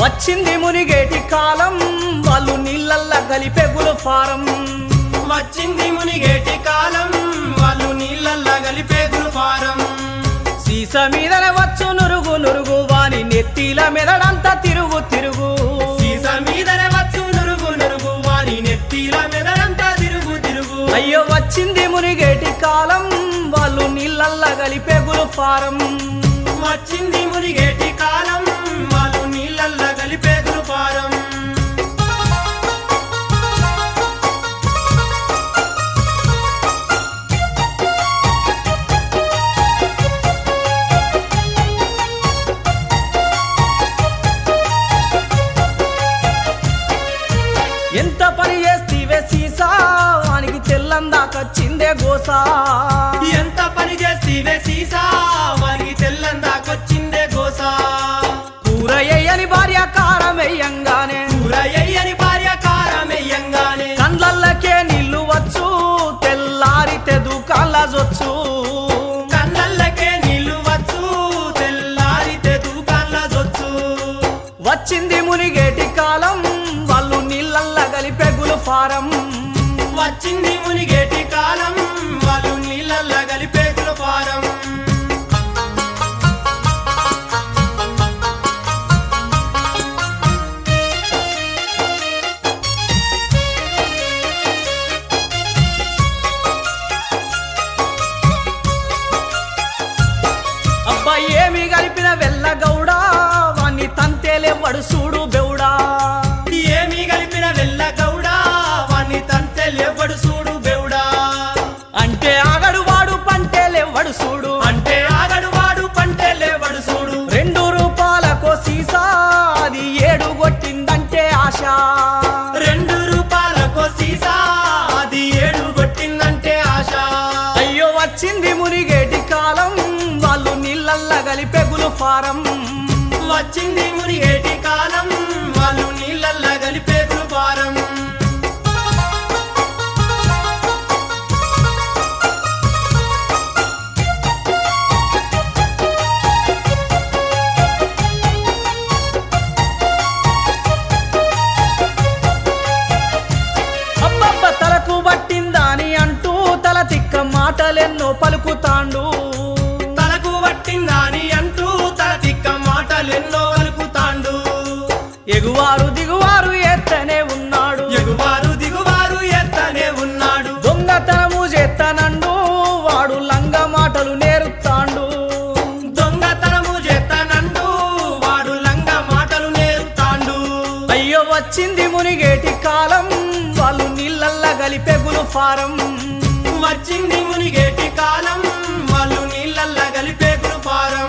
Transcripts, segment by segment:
వచ్చింది మునిగేటి కాలం వాళ్ళు నీళ్ళల్ల కలిపెగులు ఫారం వచ్చింది మునిగేటి కాలం వాళ్ళు నీళ్ళల్లా కలిపే గురుపారం సీస మీదన వచ్చు నురుగు నురుగు వాని నెత్తిల మెదడంతా తిరుగు తిరుగు సీస మీదనే వచ్చు నురుగు నురుగు వారి నెత్తిల మెదడంతా తిరుగు తిరుగు అయ్యో వచ్చింది మునిగేటి కాలం వాళ్ళు నీళ్ళల్ల కలిపెగులు ఫారం వచ్చింది మునిగేటి కాలం వాళ్ళు నీళ్ళల్లా కలిపే గురుపారం ఎంత పని చేస్తీవే సీసా వానికి తెల్లందాకొచ్చిందే గోసా ఎంత పని చేస్తీవే సీసా వారికి తెల్లందాకొచ్చిందే గోసా కూర ఎయ్యని భార్య కారం వెయ్యంగానే కూర ఎయ్యని భార్య కారమెయ్యంగానే కండ్లల్లకే నీళ్లు వచ్చు తెల్లారితే దుకాళ్ళజొచ్చు కన్నల్లకే నీళ్లు వచ్చు తెల్లారితే దూకాన్ల జొచ్చు వచ్చింది మునిగేటి కాలం వాళ్ళు నీళ్ళల్ల కలిపెగులు ఫారం వచ్చింది మునిగేటి కాలం వాళ్ళు నీళ్ళల్లా కలిపే పారం అబ్బా ఏమి కలిపిన వెళ్ళ గౌడా వాణ్ణి తంతేలే వడుసూడు బెవుడా ఏమి కలిపిన వెళ్ళ గౌడా వాణ్ణి తంతే లేవడు చూడు బెవుడా అంటే ఆగడు వాడు పంటేలే వడుసూడు అంటే ఆగడు వాడు పంటే లేవడు చూడు రెండు రూపాయలకో సీసా అది ఏడు కొట్టిందంటే ఆశ రెండు రూపాయలకో సీసా అది ఏడు కొట్టిందంటే ఆశ అయ్యో వచ్చింది మునిగేటి కాలం వాళ్ళు నీళ్ళల్ల కలిపెగులు ఫారం వచ్చింది మునిగేటి కాలం వాళ్ళు నీళ్ళల్లా కలిపే పారం అబ్బబ్బ తలకు పట్టిందాని అంటూ తల తిక్క మాటలెన్నో పలుకుతాండు తలకు పట్టిందని అంటూ తల తిక్క మాటలెన్నో వలుకుతాండు ఎగువారు దిగువారు ఎత్తనే ఉన్నాడు ఎగువారు దిగువారు ఎత్తనే ఉన్నాడు దొంగతనము చేస్తానండు వాడు లంగ మాటలు నేరుతాండు దొంగతనము చేస్తానంటూ వాడు లంగ మాటలు నేర్తాండు అయ్యో వచ్చింది మునిగేటి కాలం వాళ్ళు నీళ్ళల్ల కలిపెగులు ఫారం వచ్చింది మునిగేటి కాలం వాళ్ళు నీళ్ళల్లా కలిపే పారం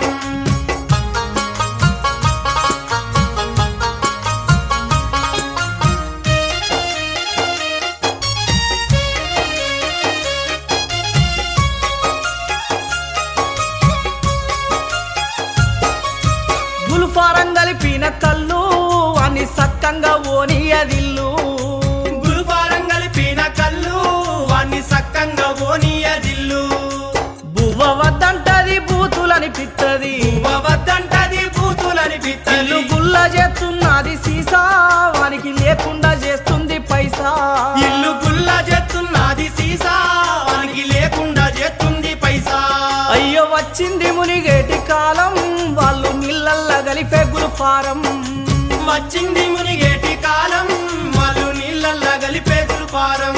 గుల్ఫారం కలిపిన కళ్ళు అని సక్కంగా ఓనియదిల్లు గురుపారం కలిపిన కళ్ళు వాణ్ణి సక్కంగా ఓనియదిల్లు బువ్వ వద్దంటది బూతులని పిత్తది వద్దంటది బూతులని ఇల్లు పిత్తలు గుల్ల చేస్తున్నది సీసా వానికి లేకుండా చేస్తుంది పైసా ఇల్లు గుల్ల చేస్తున్నది సీసా వానికి లేకుండా చేస్తుంది పైసా అయ్యో వచ్చింది మునిగేటి కాలం వాళ్ళు నీళ్ళల్ల కలిపెగులు ఫారం వచ్చింది మునిగేటి కాలం వాళ్ళు నీళ్ళల్లా కలిపే పారం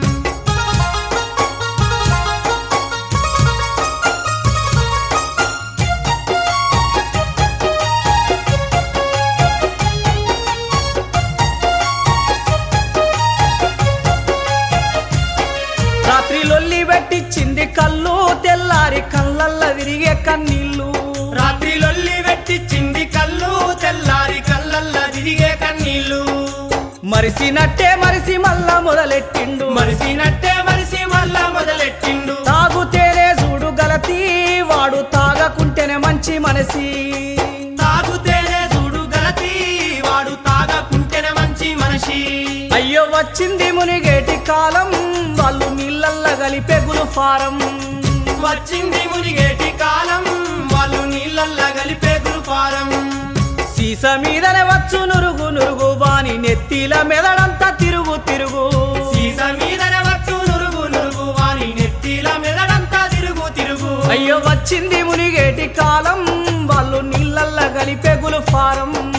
రాత్రి లొల్లి పెట్టిచ్చింది కళ్ళు తెల్లారి కళ్ళల్ల విరిగే కన్నీళ్ళు రాత్రి లొల్లి పెట్టిచ్చింది కళ్ళు తెల్లారి కళ్ళల్లా తిరిగే కన్నీళ్ళు మరిసినట్టే మరిసి మళ్ళా మొదలెట్టిండు మరిసినట్టే మరిసి మళ్ళా మొదలెట్టిండు తాగుతేనే చూడు గలతి వాడు తాగకుంటేనే మంచి మనసి తాగుతేనే చూడు గలతి వాడు తాగకుంటేనే మంచి మనిషి అయ్యో వచ్చింది మునిగేటి కాలం వాళ్ళు నీళ్ళల్ల కలిపెగులు ఫారం వచ్చింది మునిగేటి కాలం వాళ్ళు నీళ్ళల్లా కలిపే గురుపారం సీస మీదనే వచ్చు నురుగు నురుగు వాని నెత్తిల మెదడంతా తిరుగు తిరుగు సీస మీదనే వచ్చు నురుగు నురుగు వాని నెత్తిల మెదడంతా తిరుగు తిరుగు అయ్యో వచ్చింది మునిగేటి కాలం వాళ్ళు నీళ్ళల్ల కలిపెగులు ఫారం